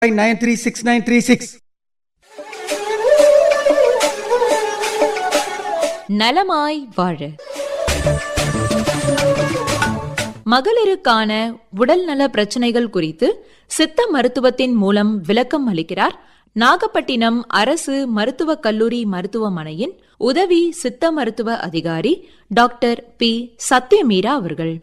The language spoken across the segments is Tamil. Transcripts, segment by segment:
nine three six nine three six. நலமாய் வாழ மகளிருக்கான உடல்நல பிரச்சனைகள் குறித்து சித்த மருத்துவத்தின் மூலம் விளக்கம் அளிக்கிறார் நாகப்பட்டினம் அரசு மருத்துவக் கல்லூரி மருத்துவமனையின் உதவி சித்த மருத்துவ அதிகாரி டாக்டர் பி சத்யமீரா அவர்கள்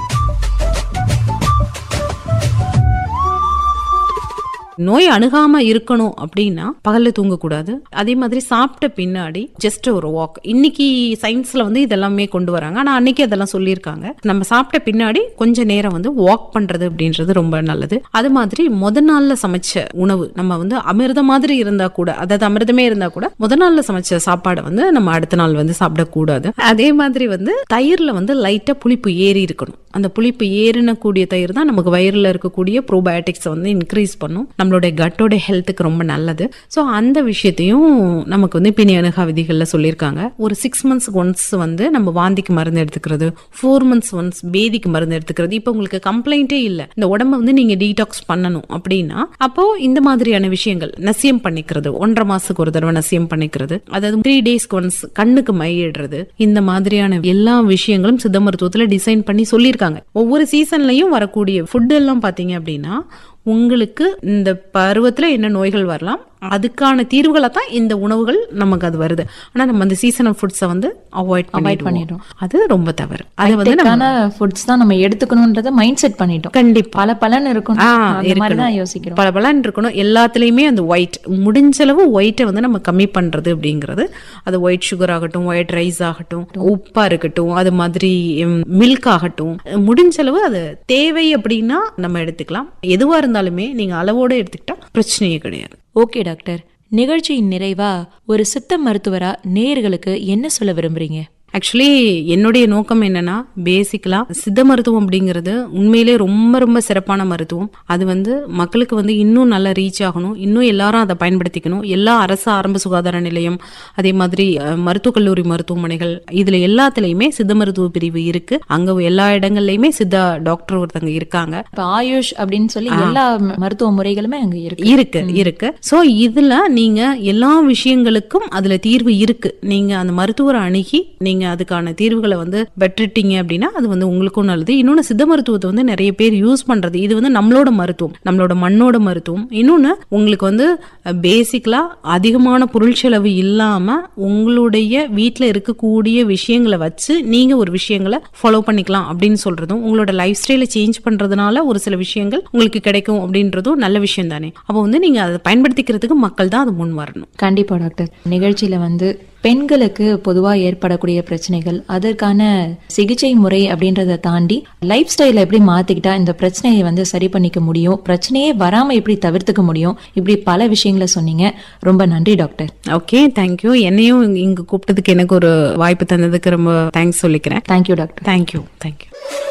நோய் அணுகாம இருக்கணும் அப்படின்னா பகல்ல தூங்கக்கூடாது அதே மாதிரி சாப்பிட்ட பின்னாடி ஜஸ்ட் ஒரு வாக் இன்னைக்கு சயின்ஸ்ல வந்து இதெல்லாமே கொண்டு வராங்க ஆனா அன்னைக்கு அதெல்லாம் சொல்லியிருக்காங்க நம்ம சாப்பிட்ட பின்னாடி கொஞ்ச நேரம் வந்து வாக் பண்றது அப்படின்றது ரொம்ப நல்லது அது மாதிரி முத நாள்ல சமைச்ச உணவு நம்ம வந்து அமிர்தம் மாதிரி இருந்தா கூட அதாவது அமிர்தமே இருந்தா கூட முத நாள்ல சமைச்ச சாப்பாடை வந்து நம்ம அடுத்த நாள் வந்து சாப்பிடக்கூடாது அதே மாதிரி வந்து தயிர்ல வந்து லைட்டா புளிப்பு ஏறி இருக்கணும் அந்த புளிப்பு ஏறின கூடிய தயிர் தான் நமக்கு வயிறுல இருக்கக்கூடிய ப்ரோபயோட்டிக்ஸை வந்து இன்க்ரீஸ் பண்ணும் நம்மளுடைய கட்டோட ஹெல்த்துக்கு ரொம்ப நல்லது ஸோ அந்த விஷயத்தையும் நமக்கு வந்து பிணி அணுகா விதிகளில் சொல்லியிருக்காங்க ஒரு சிக்ஸ் மந்த்ஸ் ஒன்ஸ் வந்து நம்ம வாந்திக்கு மருந்து எடுத்துக்கிறது ஃபோர் மந்த்ஸ் ஒன்ஸ் பேதிக்கு மருந்து எடுத்துக்கிறது இப்போ உங்களுக்கு கம்ப்ளைண்ட்டே இல்லை இந்த உடம்ப வந்து நீங்க டீடாக்ஸ் பண்ணணும் அப்படின்னா அப்போ இந்த மாதிரியான விஷயங்கள் நசியம் பண்ணிக்கிறது ஒன்றரை மாசத்துக்கு ஒரு தடவை நசியம் பண்ணிக்கிறது அதாவது த்ரீ டேஸ்க்கு ஒன்ஸ் கண்ணுக்கு மையிடுறது இந்த மாதிரியான எல்லா விஷயங்களும் சித்த மருத்துவத்துல டிசைன் பண்ணி சொல்லியிருக்காங்க ஒவ்வொரு சீசன்லயும் வரக்கூடிய ஃபுட் எல்லாம் பாத்தீங்க அப்படின்னா உங்களுக்கு இந்த பருவத்துல என்ன நோய்கள் வரலாம் அதுக்கான தீர்வுகளை தான் இந்த உணவுகள் நமக்கு அது வருது ஆனா நம்ம அந்த சீசனல் ஃபுட்ஸை வந்து அவாய்ட் பண்ணிடுறோம். பண்ணிடுவோம் அது ரொம்ப தவறு அது வந்து நம்ம ஹைடெக்கான ஃபுட்ஸ் தான் நம்ம எடுத்துக்கணும்ன்றத மைண்ட் செட் பண்ணிட்டோம் கண்டிப்பா பல பலன் இருக்கும் ஆ, அந்த மாதிரி இருக்கணும். தான் யோசிக்கிறோம் பல பலன் இருக்கணும் எல்லாத்துலயுமே அந்த ஒயிட் முடிஞ்ச அளவு ஒயிட்டை வந்து நம்ம கம்மி பண்றது அப்படிங்கிறது அது ஒயிட் சுகர் ஆகட்டும் ஒயிட் ரைஸ் ஆகட்டும் உப்பா இருக்கட்டும் அது மாதிரி மில்க் ஆகட்டும் முடிஞ்ச அளவு அது தேவை அப்படின்னா நம்ம எடுத்துக்கலாம் எதுவா இருந்தாலுமே நீங்க அளவோட எடுத்துக்கிட்டா பிரச்சனையே கிடையாது ஓகே டாக்டர் நிகழ்ச்சியின் நிறைவா ஒரு சித்த மருத்துவரா நேயர்களுக்கு என்ன சொல்ல விரும்புறீங்க ஆக்சுவலி என்னுடைய நோக்கம் என்னன்னா பேசிக்கலா சித்த மருத்துவம் அப்படிங்கிறது உண்மையிலே ரொம்ப ரொம்ப சிறப்பான மருத்துவம் அது வந்து மக்களுக்கு வந்து இன்னும் நல்லா ரீச் ஆகணும் இன்னும் எல்லாரும் அதை பயன்படுத்திக்கணும் எல்லா அரசு ஆரம்ப சுகாதார நிலையம் அதே மாதிரி அஹ், மருத்துவக் கல்லூரி மருத்துவமனைகள் இதுல எல்லாத்துலயுமே சித்த மருத்துவ பிரிவு இருக்கு அங்க எல்லா இடங்கள்லயுமே சித்தா டாக்டர் ஒருத்தங்க இருக்காங்க இப்ப ஆயுஷ் அப்படின்னு சொல்லி எல்லா மருத்துவ முறைகளுமே அங்க இருக்கு இருக்கு இருக்கு சோ இதுல நீங்க எல்லா விஷயங்களுக்கும் அதுல தீர்வு இருக்கு நீங்க அந்த மருத்துவரை அணுகி நீங்க அதுக்கான தீர்வுகளை வந்து பெற்றுட்டீங்க அப்படின்னா அது வந்து உங்களுக்கும் நல்லது இன்னொன்னு சித்த மருத்துவத்தை வந்து நிறைய பேர் யூஸ் பண்றது இது வந்து நம்மளோட மருத்துவம் நம்மளோட மண்ணோட மருத்துவம் இன்னொன்னு உங்களுக்கு வந்து பேசிக்கலா அதிகமான பொருள் செலவு இல்லாம உங்களுடைய வீட்ல இருக்கக்கூடிய விஷயங்களை வச்சு நீங்க ஒரு விஷயங்களை ஃபாலோ பண்ணிக்கலாம் அப்படின்னு சொல்றதும் உங்களோட லைஃப் ஸ்டைலை சேஞ்ச் பண்றதுனால ஒரு சில விஷயங்கள் உங்களுக்கு கிடைக்கும் அப்படின்றதும் நல்ல விஷயம் தானே அப்போ வந்து நீங்க அதை பயன்படுத்திக்கிறதுக்கு மக்கள் தான் அது முன் வரணும் கண்டிப்பா டாக்டர் நிகழ்ச்சியில வந்து பெண்களுக்கு பொதுவா ஏற்படக்கூடிய பிரச்சனைகள் அதற்கான சிகிச்சை முறை அப்படின்றத தாண்டி லைஃப் ஸ்டைல எப்படி மாத்திக்கிட்டா இந்த பிரச்சனையை வந்து சரி பண்ணிக்க முடியும் பிரச்சனையே வராம எப்படி தவிர்த்துக்க முடியும் இப்படி பல விஷயங்களை சொன்னீங்க ரொம்ப நன்றி டாக்டர் ஓகே தேங்க்யூ என்னையும் இங்க- இங்க கூப்பிட்டதுக்கு எனக்கு ஒரு வாய்ப்பு தந்ததுக்கு ரொம்ப தேங்க்ஸ் சொல்லிக்கிறேன் தேங்க்யூ டாக்டர் தேங்க்யூ தேங்க்யூ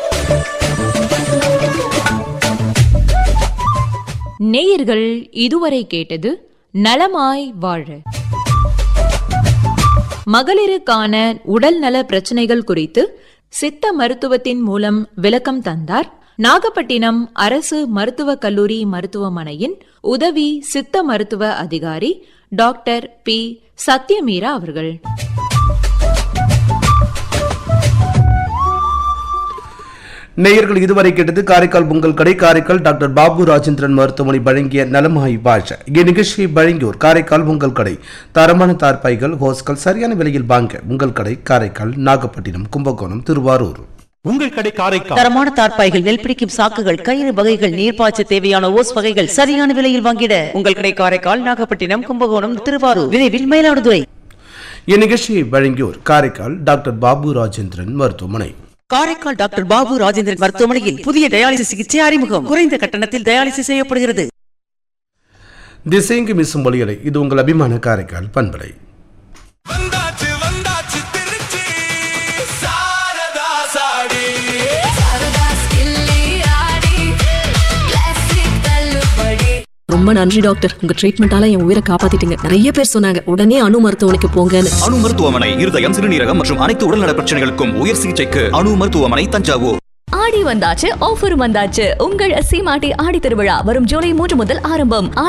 நேயர்கள் இதுவரை கேட்டது நலமாய் வாழ மகளிருக்கான உடல் நல பிரச்சனைகள் குறித்து சித்த மருத்துவத்தின் மூலம் விளக்கம் தந்தார் நாகப்பட்டினம் அரசு மருத்துவக் கல்லூரி மருத்துவமனையின் உதவி சித்த மருத்துவ அதிகாரி டாக்டர் பி சத்யமீரா அவர்கள் நேயர்கள் இதுவரை கேட்டது காரைக்கால் பொங்கல் கடை காரைக்கால் டாக்டர் பாபு ராஜேந்திரன் மருத்துவமனை வழங்கிய நலமாய் பாஷ இந்நிகழ்ச்சியை வழங்கியோர் காரைக்கால் பொங்கல் கடை தரமான தார்பாய்கள் ஹோஸ்கள் சரியான விலையில் வாங்க உங்கள் கடை காரைக்கால் நாகப்பட்டினம் கும்பகோணம் திருவாரூர் உங்கள் கடை காரைக்கால் தரமான தார்ப்பாய்கள் நெல் பிடிக்கும் சாக்குகள் கயிறு வகைகள் நீர்ப்பாய்ச்ச தேவையான ஓஸ் வகைகள் சரியான விலையில் வாங்கிட உங்கள் கடை காரைக்கால் நாகப்பட்டினம் கும்பகோணம் திருவாரூர் விரைவில் மயிலாடுதுறை இந்நிகழ்ச்சியை வழங்கியோர் காரைக்கால் டாக்டர் பாபு ராஜேந்திரன் மருத்துவமனை காரைக்கால் டாக்டர் பாபு ராஜேந்திரன் மருத்துவமனையில் புதிய டயாலிசிஸ் சிகிச்சை அறிமுகம் குறைந்த கட்டணத்தில் டயாலிசிஸ் செய்யப்படுகிறது திசைங்கு மிசும் மொழிகளை இது உங்கள் அபிமான காரைக்கால் பண்பலை வந்தாச்சு வந்தாச்சு திருச்சி சாரதா சாடி ரொம்ப நன்றி டாக்டர் உங்க ட்ரீட்மெண்டால என் உயிரை காப்பாத்திட்டீங்க நிறைய பேர் சொன்னாங்க உடனே அணு மருத்துவமனைக்கு போங்கன்னு அணு மருத்துவமனை இருதயம் சிறுநீரகம் மற்றும் அனைத்து உடல்நல பிரச்சனைகளுக்கும் உயர் சிகிச்சைக்கு அணு மருத்துவமனை தஞ்சாவூர் ஆடி வந்தாச்சு ஆஃபர் வந்தாச்சு உங்கள் சீமாட்டி ஆடி திருவிழா வரும் ஜூலை மூன்று முதல் ஆரம்பம்